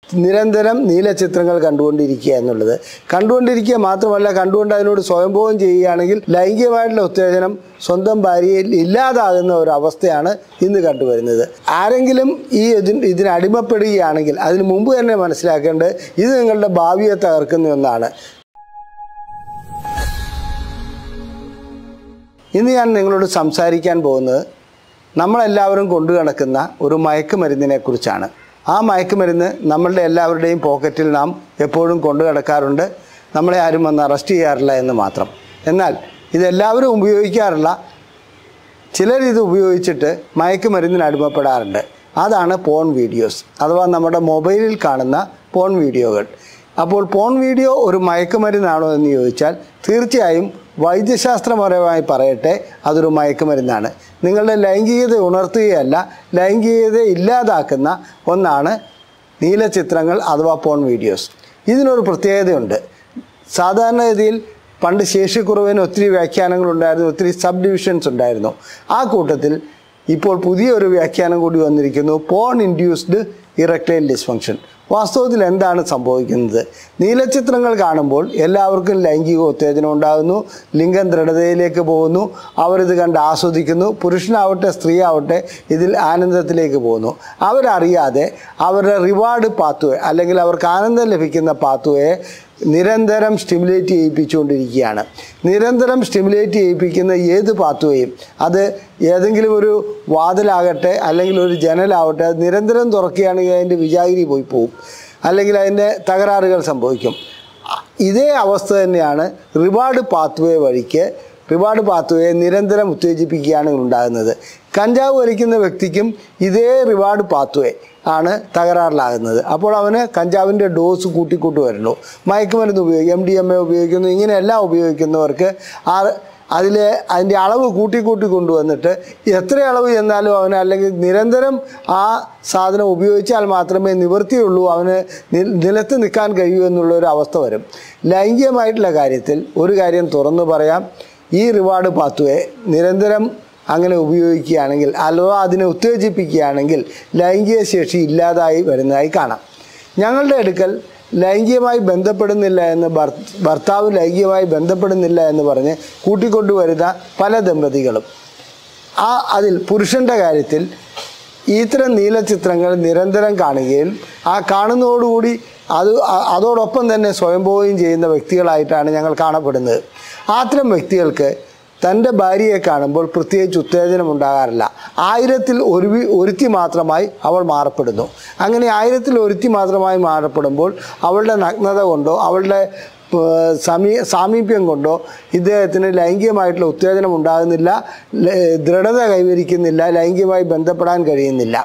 നിരന്തരം നീലചിത്രങ്ങൾ കണ്ടുകൊണ്ടിരിക്കുക എന്നുള്ളത് കണ്ടുകൊണ്ടിരിക്കുക മാത്രമല്ല കണ്ടുകൊണ്ട് അതിനോട് സ്വയംഭോഗം ചെയ്യുകയാണെങ്കിൽ ലൈംഗികമായിട്ടുള്ള ഉത്തേജനം സ്വന്തം ഭാര്യയിൽ ഇല്ലാതാകുന്ന ഒരു അവസ്ഥയാണ് ഇന്ന് കണ്ടുവരുന്നത് ആരെങ്കിലും ഈ ഇതിന് ഇതിന് അടിമപ്പെടുകയാണെങ്കിൽ അതിന് മുമ്പ് തന്നെ മനസ്സിലാക്കേണ്ടത് ഇത് നിങ്ങളുടെ ഭാവിയെ തകർക്കുന്ന ഒന്നാണ് ഇന്ന് ഞാൻ നിങ്ങളോട് സംസാരിക്കാൻ പോകുന്നത് നമ്മളെല്ലാവരും കൊണ്ടു നടക്കുന്ന ഒരു മയക്കുമരുന്നിനെ കുറിച്ചാണ് ആ മയക്കുമരുന്ന് നമ്മളുടെ എല്ലാവരുടെയും പോക്കറ്റിൽ നാം എപ്പോഴും കൊണ്ടു നടക്കാറുണ്ട് നമ്മളെ ആരും വന്ന് അറസ്റ്റ് ചെയ്യാറില്ല എന്ന് മാത്രം എന്നാൽ ഇതെല്ലാവരും ഉപയോഗിക്കാറില്ല ചിലർ ഇത് ഉപയോഗിച്ചിട്ട് മയക്കുമരുന്നിന് അടിമപ്പെടാറുണ്ട് അതാണ് പോൺ വീഡിയോസ് അഥവാ നമ്മുടെ മൊബൈലിൽ കാണുന്ന പോൺ വീഡിയോകൾ അപ്പോൾ പോൺ വീഡിയോ ഒരു മയക്കുമരുന്നാണോ എന്ന് ചോദിച്ചാൽ തീർച്ചയായും വൈദ്യശാസ്ത്രപരമായി പറയട്ടെ അതൊരു മയക്കുമരുന്നാണ് നിങ്ങളുടെ ലൈംഗികത ഉണർത്തുകയല്ല ലൈംഗികത ഇല്ലാതാക്കുന്ന ഒന്നാണ് നീലചിത്രങ്ങൾ അഥവാ പോൺ വീഡിയോസ് ഇതിനൊരു പ്രത്യേകതയുണ്ട് സാധാരണഗതിയിൽ പണ്ട് ശേഷിക്കുറവിന് ഒത്തിരി വ്യാഖ്യാനങ്ങളുണ്ടായിരുന്നു ഒത്തിരി സബ് ഡിവിഷൻസ് ഉണ്ടായിരുന്നു ആ കൂട്ടത്തിൽ ഇപ്പോൾ പുതിയൊരു വ്യാഖ്യാനം കൂടി വന്നിരിക്കുന്നു പോൺ ഇൻഡ്യൂസ്ഡ് ഇറക്ടൈൽ ഡിസ്ഫങ്ഷൻ വാസ്തവത്തിൽ എന്താണ് സംഭവിക്കുന്നത് നീലചിത്രങ്ങൾ കാണുമ്പോൾ എല്ലാവർക്കും ലൈംഗിക ഉത്തേജനം ഉണ്ടാകുന്നു ലിംഗം ദൃഢതയിലേക്ക് പോകുന്നു അവരിത് കണ്ട് ആസ്വദിക്കുന്നു പുരുഷനാവട്ടെ സ്ത്രീ ആവട്ടെ ഇതിൽ ആനന്ദത്തിലേക്ക് പോകുന്നു അവരറിയാതെ അവരുടെ റിവാർഡ് പാത്വേ അല്ലെങ്കിൽ അവർക്ക് ആനന്ദം ലഭിക്കുന്ന പാത്വയെ നിരന്തരം സ്റ്റിമുലേറ്റ് ചെയ്യിപ്പിച്ചുകൊണ്ടിരിക്കുകയാണ് നിരന്തരം സ്റ്റിമുലേറ്റ് ചെയ്യിപ്പിക്കുന്ന ഏത് പാത്വയും അത് ഏതെങ്കിലും ഒരു വാതിലാകട്ടെ അല്ലെങ്കിൽ ഒരു ജനലാവട്ടെ അത് നിരന്തരം തുറക്കുകയാണെങ്കിൽ അതിൻ്റെ വിജാഗിരി പോയി പോവും അല്ലെങ്കിൽ അതിൻ്റെ തകരാറുകൾ സംഭവിക്കും അ- ഇതേ അവസ്ഥ തന്നെയാണ് റിവാർഡ് പാത്വേ വഴിക്ക് റിവാർഡ് പാത്വയെ നിരന്തരം ഉത്തേജിപ്പിക്കുകയാണ് ഉണ്ടാകുന്നത് കഞ്ചാവ് വലിക്കുന്ന വ്യക്തിക്കും ഇതേ റിവാർഡ് പാത്വേ ആണ് തകരാറിലാകുന്നത് അപ്പോൾ അവന് കഞ്ചാവിൻ്റെ ഡോസ് കൂട്ടിക്കൂട്ടി വരുന്നു മയക്കുമരുന്ന് ഉപയോഗിക്കും എം ഡി എം എ ഉപയോഗിക്കുന്നു ഇങ്ങനെയെല്ലാം ഉപയോഗിക്കുന്നവർക്ക് ആ അതിലെ അതിൻ്റെ അളവ് കൂട്ടിക്കൂട്ടി കൊണ്ടുവന്നിട്ട് എത്ര അളവ് ചെന്നാലും അവന് അല്ലെങ്കിൽ നിരന്തരം ആ സാധനം ഉപയോഗിച്ചാൽ മാത്രമേ നിവൃത്തിയുള്ളൂ അവന് നി- നിലത്ത് നിൽക്കാൻ കഴിയൂ എന്നുള്ള ഒരു അവസ്ഥ വരും ലൈംഗികമായിട്ടുള്ള കാര്യത്തിൽ ഒരു കാര്യം തുറന്നു പറയാം ഈ റിവാർഡ് പാത്വേ നിരന്തരം അങ്ങനെ ഉപയോഗിക്കുകയാണെങ്കിൽ അഥവാ അതിനെ ഉത്തേജിപ്പിക്കുകയാണെങ്കിൽ ലൈംഗിക ശേഷി ഇല്ലാതായി വരുന്നതായി കാണാം ഞങ്ങളുടെ അടുക്കൽ ലൈംഗികമായി ബന്ധപ്പെടുന്നില്ല എന്ന് ഭർ- ഭർത്താവ് ലൈംഗികമായി ബന്ധപ്പെടുന്നില്ല എന്ന് പറഞ്ഞ് കൂട്ടിക്കൊണ്ടുവരുന്ന പല ദമ്പതികളും ആ അതിൽ പുരുഷൻ്റെ കാര്യത്തിൽ ഇത്തരം നീലചിത്രങ്ങൾ നിരന്തരം കാണുകയും ആ കാണുന്നതോടുകൂടി അത് അ- അതോടൊപ്പം തന്നെ സ്വയംഭോഗം ചെയ്യുന്ന വ്യക്തികളായിട്ടാണ് ഞങ്ങൾ കാണപ്പെടുന്നത് അത്തരം വ്യക്തികൾക്ക് തൻ്റെ ഭാര്യയെ കാണുമ്പോൾ പ്രത്യേകിച്ച് ഉത്തേജനം ഉണ്ടാകാറില്ല ആയിരത്തിൽ ഒരു വി- ഒരുത്തി മാത്രമായി അവൾ മാറപ്പെടുന്നു അങ്ങനെ ആയിരത്തിൽ ഒരുത്തി മാത്രമായി മാറപ്പെടുമ്പോൾ അവളുടെ നഗ്നത കൊണ്ടോ അവളുടെ ഏർ, സമീ സാമീപ്യം കൊണ്ടോ ഇദ്ദേഹത്തിന് ലൈംഗികമായിട്ടുള്ള ഉത്തേജനം ഉണ്ടാകുന്നില്ല ല- ദൃഢത കൈവരിക്കുന്നില്ല ലൈംഗികമായി ബന്ധപ്പെടാൻ കഴിയുന്നില്ല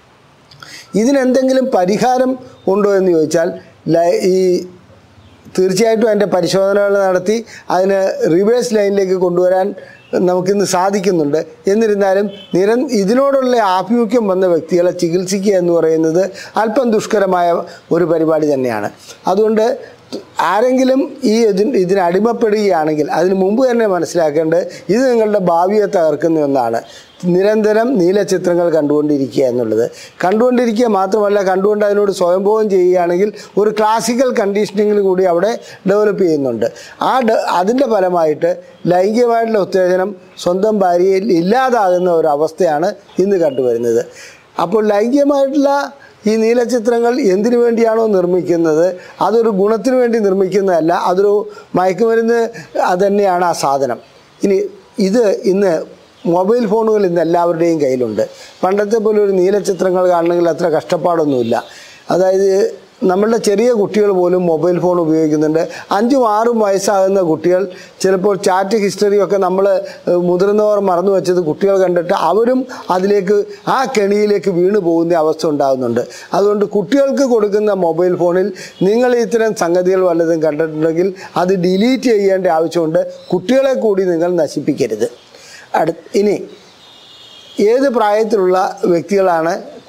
ഇതിനെന്തെങ്കിലും പരിഹാരം ഉണ്ടോ എന്ന് ചോദിച്ചാൽ ലൈ- ഈ തീർച്ചയായിട്ടും അതിൻ്റെ പരിശോധനകൾ നടത്തി അതിന് റിവേഴ്സ് ലൈനിലേക്ക് കൊണ്ടുവരാൻ നമുക്കിന്ന് സാധിക്കുന്നുണ്ട് എന്നിരുന്നാലും നിര ഇതിനോടുള്ള ആഭിമുഖ്യം വന്ന വ്യക്തികളെ ചികിത്സിക്കുക എന്ന് പറയുന്നത് അല്പം ദുഷ്കരമായ ഒരു പരിപാടി തന്നെയാണ് അതുകൊണ്ട് ആരെങ്കിലും ഈ ഇതിന് ഇതിന് അടിമപ്പെടുകയാണെങ്കിൽ അതിന് മുമ്പ് തന്നെ മനസ്സിലാക്കേണ്ടത് ഇത് നിങ്ങളുടെ ഭാവിയെ തകർക്കുന്ന ഒന്നാണ് നിരന്തരം നീലചിത്രങ്ങൾ കണ്ടുകൊണ്ടിരിക്കുക എന്നുള്ളത് കണ്ടുകൊണ്ടിരിക്കുക മാത്രമല്ല കണ്ടുകൊണ്ട് അതിനോട് സ്വയംഭോഗം ചെയ്യുകയാണെങ്കിൽ ഒരു ക്ലാസിക്കൽ കണ്ടീഷനിങ്ങിൽ കൂടി അവിടെ ഡെവലപ്പ് ചെയ്യുന്നുണ്ട് ആ ഡ അതിൻ്റെ ഫലമായിട്ട് ലൈംഗികമായിട്ടുള്ള ഉത്തേജനം സ്വന്തം ഭാര്യയിൽ ഇല്ലാതാകുന്ന ഒരു അവസ്ഥയാണ് ഇന്ന് കണ്ടുവരുന്നത് അപ്പോൾ ലൈംഗികമായിട്ടുള്ള ഈ നീലചിത്രങ്ങൾ എന്തിനു വേണ്ടിയാണോ നിർമ്മിക്കുന്നത് അതൊരു ഗുണത്തിന് വേണ്ടി നിർമ്മിക്കുന്നതല്ല അതൊരു മയക്കുമരുന്ന് അത് തന്നെയാണ് ആ സാധനം ഇനി ഇത് ഇന്ന് മൊബൈൽ ഫോണുകൾ ഇന്ന് എല്ലാവരുടെയും കയ്യിലുണ്ട് പണ്ടത്തെ പോലെ ഒരു നീലചിത്രങ്ങൾ കാണണമെങ്കിൽ അത്ര കഷ്ടപ്പാടൊന്നുമില്ല അതായത് നമ്മളുടെ ചെറിയ കുട്ടികൾ പോലും മൊബൈൽ ഫോൺ ഉപയോഗിക്കുന്നുണ്ട് അഞ്ചും ആറും വയസ്സാകുന്ന കുട്ടികൾ ചിലപ്പോൾ ചാറ്റ് ഹിസ്റ്ററിയൊക്കെ നമ്മൾ മുതിർന്നവർ മറന്നു വെച്ചത് കുട്ടികൾ കണ്ടിട്ട് അവരും അതിലേക്ക് ആ കെണിയിലേക്ക് വീണു പോകുന്ന അവസ്ഥ ഉണ്ടാകുന്നുണ്ട് അതുകൊണ്ട് കുട്ടികൾക്ക് കൊടുക്കുന്ന മൊബൈൽ ഫോണിൽ നിങ്ങൾ ഇത്തരം സംഗതികൾ വല്ലതും കണ്ടിട്ടുണ്ടെങ്കിൽ അത് ഡിലീറ്റ് ചെയ്യേണ്ട ആവശ്യമുണ്ട് കുട്ടികളെ കൂടി നിങ്ങൾ നശിപ്പിക്കരുത് അടു ഇനി ഏത് പ്രായത്തിലുള്ള വ്യക്തികളാണ്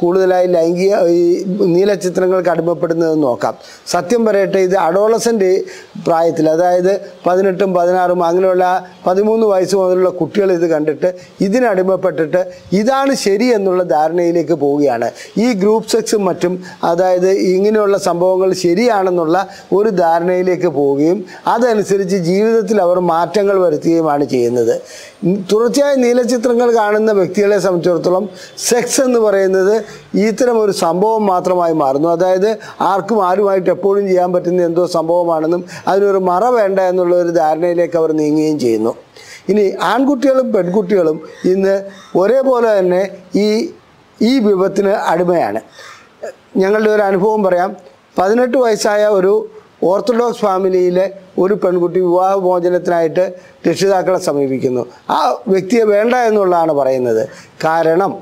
കൂടുതലായി ലൈംഗിക ഈ നീലച്ചിത്രങ്ങൾക്ക് അടിമപ്പെടുന്നതെന്ന് നോക്കാം സത്യം പറയട്ടെ ഇത് അഡോളസൻ്റ് പ്രായത്തിൽ അതായത് പതിനെട്ടും പതിനാറും അങ്ങനെയുള്ള പതിമൂന്ന് വയസ്സ് മുതലുള്ള കുട്ടികൾ ഇത് കണ്ടിട്ട് ഇതിനടിമപ്പെട്ടിട്ട് ഇതാണ് ശരി എന്നുള്ള ധാരണയിലേക്ക് പോവുകയാണ് ഈ ഗ്രൂപ്പ് സെക്സും മറ്റും അതായത് ഇങ്ങനെയുള്ള സംഭവങ്ങൾ ശരിയാണെന്നുള്ള ഒരു ധാരണയിലേക്ക് പോവുകയും അതനുസരിച്ച് ജീവിതത്തിൽ അവർ മാറ്റങ്ങൾ വരുത്തുകയുമാണ് ചെയ്യുന്നത് ഉം, തുടർച്ചയായി നീലച്ചിത്രങ്ങൾ കാണുന്ന വ്യക്തികളെ സംബന്ധിച്ചിടത്തോളം സെക്സ് എന്ന് പറയുന്നത് ഇത്തരം ഒരു സംഭവം മാത്രമായി മാറുന്നു അതായത് ആർക്കും ആരുമായിട്ട് എപ്പോഴും ചെയ്യാൻ പറ്റുന്ന എന്തോ സംഭവമാണെന്നും അതിനൊരു മറ വേണ്ട എന്നുള്ള ഒരു ധാരണയിലേക്ക് അവർ നീങ്ങുകയും ചെയ്യുന്നു ഇനി ആൺകുട്ടികളും പെൺകുട്ടികളും ഇന്ന് ഒരേപോലെ തന്നെ ഈ ഈ വിപത്തിന് അടിമയാണ് ഞങ്ങളുടെ ഒരു അനുഭവം പറയാം പതിനെട്ട് വയസ്സായ ഒരു ഓർത്തഡോക്സ് ഫാമിലിയിലെ ഒരു പെൺകുട്ടി വിവാഹമോചനത്തിനായിട്ട് രക്ഷിതാക്കളെ സമീപിക്കുന്നു ആ വ്യക്തിയെ വേണ്ട എന്നുള്ളതാണ് പറയുന്നത് കാരണം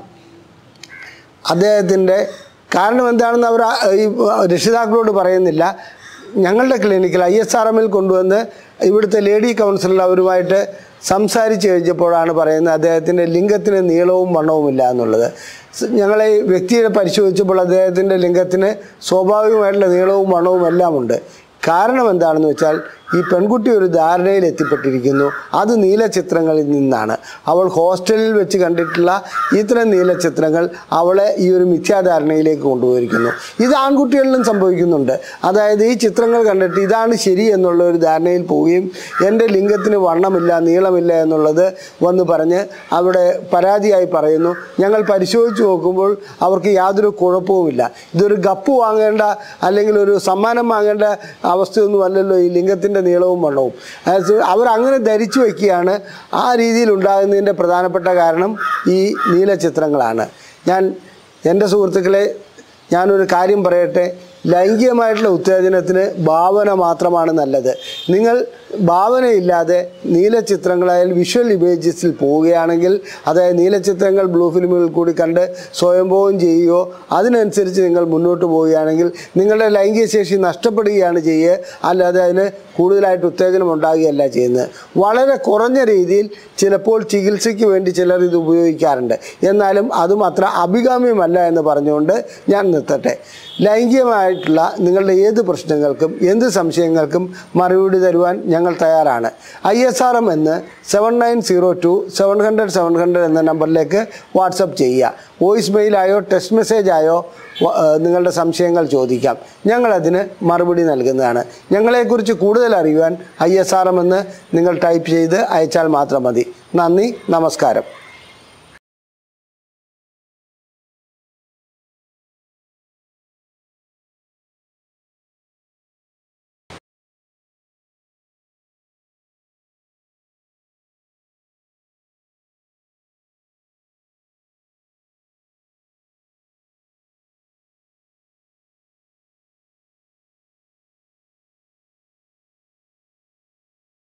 അദ്ദേഹത്തിൻ്റെ കാരണം എന്താണെന്ന് അവർ ആ- ഈ രക്ഷിതാക്കളോട് പറയുന്നില്ല ഞങ്ങളുടെ ക്ലിനിക്കിൽ ഐ എസ് ആർ എമ്മിൽ കൊണ്ടുവന്ന് ഇവിടുത്തെ ലേഡി കൗൺസിലർ അവരുമായിട്ട് സംസാരിച്ച് കഴിഞ്ഞപ്പോഴാണ് പറയുന്നത് അദ്ദേഹത്തിൻ്റെ ലിംഗത്തിന് നീളവും വണ്ണവുമില്ല എന്നുള്ളത് സ് ഞങ്ങളെ ഈ വ്യക്തിയെ പരിശോധിച്ചപ്പോൾ അദ്ദേഹത്തിൻ്റെ ലിംഗത്തിന് സ്വാഭാവികമായിട്ടുള്ള നീളവും വണ്ണവും എല്ലാം ഉണ്ട് കാരണം എന്താണെന്ന് വെച്ചാൽ ഈ പെൺകുട്ടി ഒരു ധാരണയിൽ എത്തിപ്പെട്ടിരിക്കുന്നു അത് നീലച്ചിത്രങ്ങളിൽ നിന്നാണ് അവൾ ഹോസ്റ്റലിൽ വെച്ച് കണ്ടിട്ടുള്ള ഇത്തരം നീലച്ചിത്രങ്ങൾ അവളെ ഈ ഒരു മിഥ്യാധാരണയിലേക്ക് കൊണ്ടുപോയിരിക്കുന്നു ഇത് ആൺകുട്ടികളിലും സംഭവിക്കുന്നുണ്ട് അതായത് ഈ ചിത്രങ്ങൾ കണ്ടിട്ട് ഇതാണ് ശരി എന്നുള്ള ഒരു ധാരണയിൽ പോവുകയും എൻ്റെ ലിംഗത്തിന് വണ്ണമില്ല നീളമില്ല എന്നുള്ളത് വന്ന് പറഞ്ഞ് അവിടെ പരാതിയായി പറയുന്നു ഞങ്ങൾ പരിശോധിച്ച് നോക്കുമ്പോൾ അവർക്ക് യാതൊരു കുഴപ്പവുമില്ല ഇതൊരു ഗപ്പ് വാങ്ങേണ്ട അല്ലെങ്കിൽ ഒരു സമ്മാനം വാങ്ങേണ്ട അവസ്ഥയൊന്നും അല്ലല്ലോ ഈ ലിംഗത്തിൻ്റെ നീളവും വണ്ണവും അത് അവർ അങ്ങനെ ധരിച്ചു വയ്ക്കുകയാണ് ആ രീതിയിൽ ഉണ്ടാകുന്നതിൻ്റെ പ്രധാനപ്പെട്ട കാരണം ഈ നീലച്ചിത്രങ്ങളാണ് ഞാൻ എൻ്റെ സുഹൃത്തുക്കളെ ഞാനൊരു കാര്യം പറയട്ടെ ലൈംഗികമായിട്ടുള്ള ഉത്തേജനത്തിന് ഭാവന മാത്രമാണ് നല്ലത് നിങ്ങൾ ഭാവനയില്ലാതെ നീലച്ചിത്രങ്ങളായാലും വിഷ്വൽ ഇമേജസിൽ പോവുകയാണെങ്കിൽ അതായത് നീലച്ചിത്രങ്ങൾ ബ്ലൂ ഫിലിമുകളിൽ കൂടി കണ്ട് സ്വയംഭവം ചെയ്യുകയോ അതിനനുസരിച്ച് നിങ്ങൾ മുന്നോട്ട് പോവുകയാണെങ്കിൽ നിങ്ങളുടെ ലൈംഗിക ശേഷി നഷ്ടപ്പെടുകയാണ് ചെയ്യുക അല്ലാതെ അതിന് കൂടുതലായിട്ട് ഉത്തേജനം ഉണ്ടാകുകയല്ല ചെയ്യുന്നത് വളരെ കുറഞ്ഞ രീതിയിൽ ചിലപ്പോൾ ചികിത്സയ്ക്ക് വേണ്ടി ചിലർ ഇത് ഉപയോഗിക്കാറുണ്ട് എന്നാലും അതും അത്ര അഭികാമ്യമല്ല എന്ന് പറഞ്ഞുകൊണ്ട് ഞാൻ നിർത്തട്ടെ ലൈംഗികമായിട്ടുള്ള നിങ്ങളുടെ ഏത് പ്രശ്നങ്ങൾക്കും എന്ത് സംശയങ്ങൾക്കും മറുപടി തരുവാൻ ഞങ്ങൾ തയ്യാറാണ് ഐ എസ് ആർ എം എന്ന് seven nine zero two seven hundred seven hundred എന്ന നമ്പറിലേക്ക് വാട്സപ്പ് ചെയ്യുക വോയിസ് മെയിലായോ ടെക്സ്റ്റ് മെസ്സേജായോ വ- ഏഹ് നിങ്ങളുടെ സംശയങ്ങൾ ചോദിക്കാം ഞങ്ങളതിന് മറുപടി നൽകുന്നതാണ് ഞങ്ങളെക്കുറിച്ച് കൂടുതൽ അറിയുവാൻ ഐ എസ് ആർ എം എന്ന് നിങ്ങൾ ടൈപ്പ് ചെയ്ത് അയച്ചാൽ മാത്രം മതി നന്ദി നമസ്കാരം